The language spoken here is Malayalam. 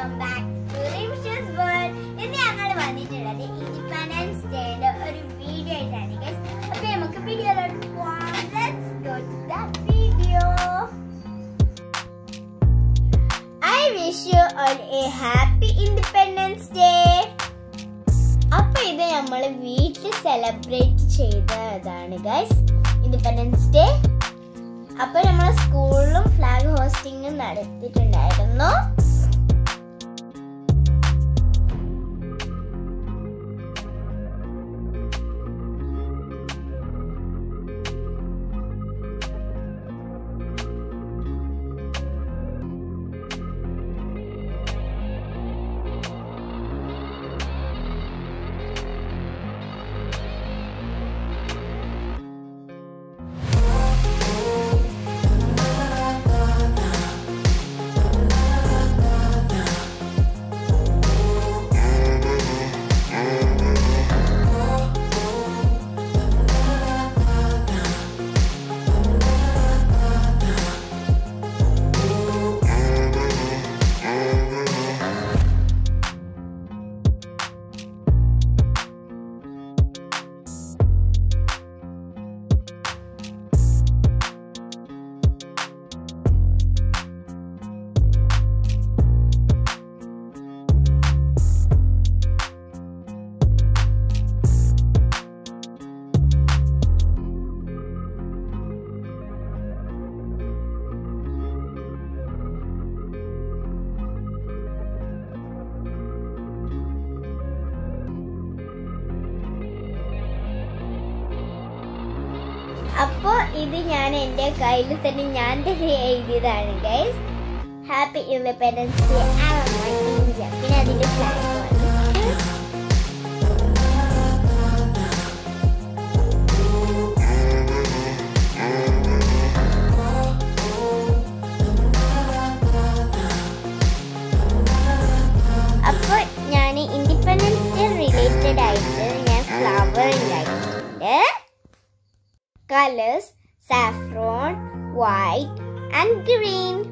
Welcome back to Rimsha's world ഇന്ന് ഞങ്ങൾ വന്നിട്ടുള്ളത് ഇൻഡിപെൻഡൻസ് ഡേയുടെ ഒരു വീഡിയോ ആയിട്ടാണ് ഗൈസ് അപ്പൊ നമുക്ക് വീഡിയോയിലോട്ട് പോവാം let's go to the video I wish you all a happy Independence Day അപ്പൊ ഇത് നമ്മൾ വീട്ടിൽ സെലിബ്രേറ്റ് ചെയ്തതാണ് ഗൈസ് ഇൻഡിപെൻഡൻസ് ഡേ അപ്പൊ നമ്മൾ സ്കൂളിലും ഫ്ലാഗ് ഹോസ്റ്റിംഗ് നടത്തിയിട്ടുണ്ടായിരുന്നു അപ്പോ ഇത് ഞാൻ എന്റെ കയ്യിൽ തന്നെ ഞാൻ തന്നെ എഴുതിയതാണ് guys happy Independence Day India പിന്നെ അതിന്റെ ഫ്ലാഗ് അപ്പോൾ ഞാൻ ഇൻഡിപെൻഡൻസ് ഡേ റിലേറ്റഡ് ആയിട്ട് ഞാൻ ഫ്ലവർ ഉണ്ടാക്കിയിട്ടുണ്ട് colors saffron, white, and green.